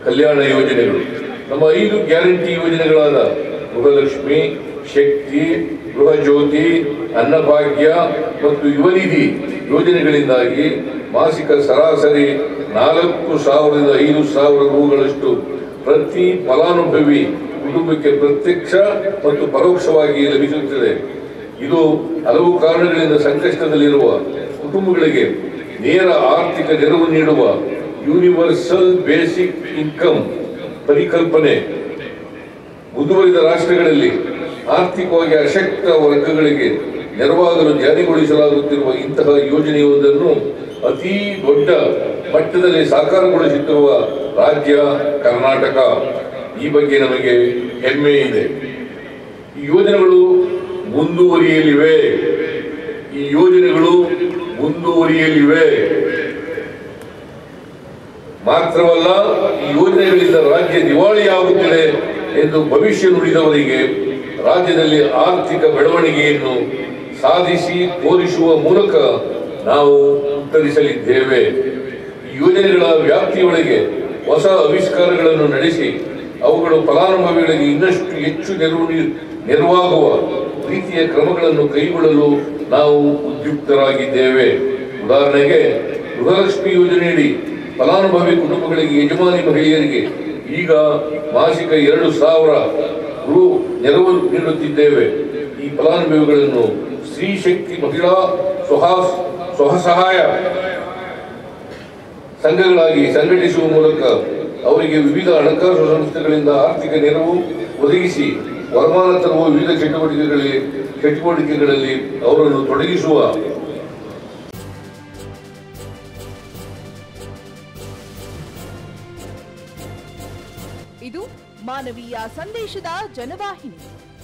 ಕಲ್ಯಾಣ ಯೋಜನೆಗಳು ನಮ್ಮ ಐದು ಗ್ಯಾರಂಟಿ ಯೋಜನೆಗಳಾದ ಗೃಹಲಕ್ಷ್ಮಿ ಶಕ್ತಿ ಗೃಹ ಜ್ಯೋತಿ ಅನ್ನಭಾಗ್ಯ ಮತ್ತು ಯುವನಿಧಿ ಯೋಜನೆಗಳಿಂದಾಗಿ ಮಾಸಿಕ ಸರಾಸರಿ ನಾಲ್ಕು ಸಾವಿರದಿಂದ ಐದು ಸಾವಿರ ರೂಗಳಷ್ಟು ಪ್ರತಿ ಫಲಾನುಭವಿ ಕುಟುಂಬಕ್ಕೆ ಪ್ರತ್ಯಕ್ಷ ಮತ್ತು ಪರೋಕ್ಷವಾಗಿ ಲಭಿಸುತ್ತದೆ ಇದು ಹಲವು ಕಾರಣಗಳಿಂದ ಸಂಕಷ್ಟದಲ್ಲಿರುವ ಕುಟುಂಬಗಳಿಗೆ ನೇರ ಆರ್ಥಿಕ ನೆರವು ನೀಡುವ ಯೂನಿವರ್ಸಲ್ ಬೇಸಿಕ್ ಇನ್ಕಮ್ ಪರಿಕಲ್ಪನೆ ಮುಂದುವರಿದ ರಾಷ್ಟ್ರಗಳಲ್ಲಿ ಆರ್ಥಿಕವಾಗಿ ಅಶಕ್ತ ವರ್ಗಗಳಿಗೆ ನೆರವಾಗಲು ಜಾರಿಗೊಳಿಸಲಾಗುತ್ತಿರುವ ಇಂತಹ ಯೋಜನೆಯೊಂದನ್ನು ಅತಿ ದೊಡ್ಡ ಮಟ್ಟದಲ್ಲಿ ಸಾಕಾರಗೊಳಿಸುತ್ತಿರುವ ರಾಜ್ಯ ಕರ್ನಾಟಕ ಈ ಬಗ್ಗೆ ನಮಗೆ ಹೆಮ್ಮೆ ಇದೆ ಈ ಯೋಜನೆಗಳು ಮುಂದುವರಿಯಲಿವೆ ಈ ಯೋಜನೆಗಳು ಮುಂದುವರಿಯಲಿವೆ ಮಾತ್ರವಲ್ಲ ಈ ಯೋಜನೆಗಳಿಂದ ರಾಜ್ಯ ದಿವಾಳಿಯಾಗುತ್ತಿದೆ ಎಂದು ಭವಿಷ್ಯ ನುಡಿದವರಿಗೆ ರಾಜ್ಯದಲ್ಲಿ ಆರ್ಥಿಕ ಬೆಳವಣಿಗೆಯನ್ನು ಸಾಧಿಸಿ ತೋರಿಸುವ ಮೂಲಕ ನಾವು ಉತ್ತರಿಸಲಿದ್ದೇವೆ ಈ ಯೋಜನೆಗಳ ವ್ಯಾಪ್ತಿಯೊಳಗೆ ಹೊಸ ಆವಿಷ್ಕಾರಗಳನ್ನು ನಡೆಸಿ ಅವುಗಳು ಫಲಾನುಭವಿಗಳಿಗೆ ಇನ್ನಷ್ಟು ಹೆಚ್ಚು ನೆರವು ನೀ- ನೆರವಾಗುವ ರೀತಿಯ ಕ್ರಮಗಳನ್ನು ಕೈಗೊಳ್ಳಲು ನಾವು ಉದ್ಯುಕ್ತರಾಗಿದ್ದೇವೆ ಉದಾಹರಣೆಗೆ ಗೃಹಲಕ್ಷ್ಮಿ ಯೋಜನೆಯಡಿ ಫಲಾನುಭವಿ ಕುಟುಂಬಗಳಿಗೆ ಯಜಮಾನಿ ಮಹಿಳೆಯರಿಗೆ ಈಗ ಮಾಸಿಕ ಎರಡು ಸಾವಿರ ರು ನೆರವು ನೀಡುತ್ತಿದ್ದೇವೆ ಈ ಫಲಾನುಭವಿಗಳನ್ನು ಸ್ತ್ರೀ ಶಕ್ತಿ ಮಹಿಳಾ ಸ್ವಹಾಸ್ ಸ್ವಸಹಾಯ ಸಂಘಗಳಾಗಿ ಸಂಘಟಿಸುವ ಮೂಲಕ ಅವರಿಗೆ ವಿವಿಧ ಹಣಕಾಸು ಸಂಸ್ಥೆಗಳಿಂದ ಆರ್ಥಿಕ ನೆರವು ಒದಗಿಸಿ ವರಮಾನ ತರುವ ವಿವಿಧ ಚಟುವಟಿಕೆಗಳಲ್ಲಿ ಚಟುವಟಿಕೆಗಳಲ್ಲಿ ಅವರನ್ನು ತೊಡಗಿಸುವ ಇದು ಮಾನವೀಯ ಸಂದೇಶದ ಜನವಾಹಿನಿ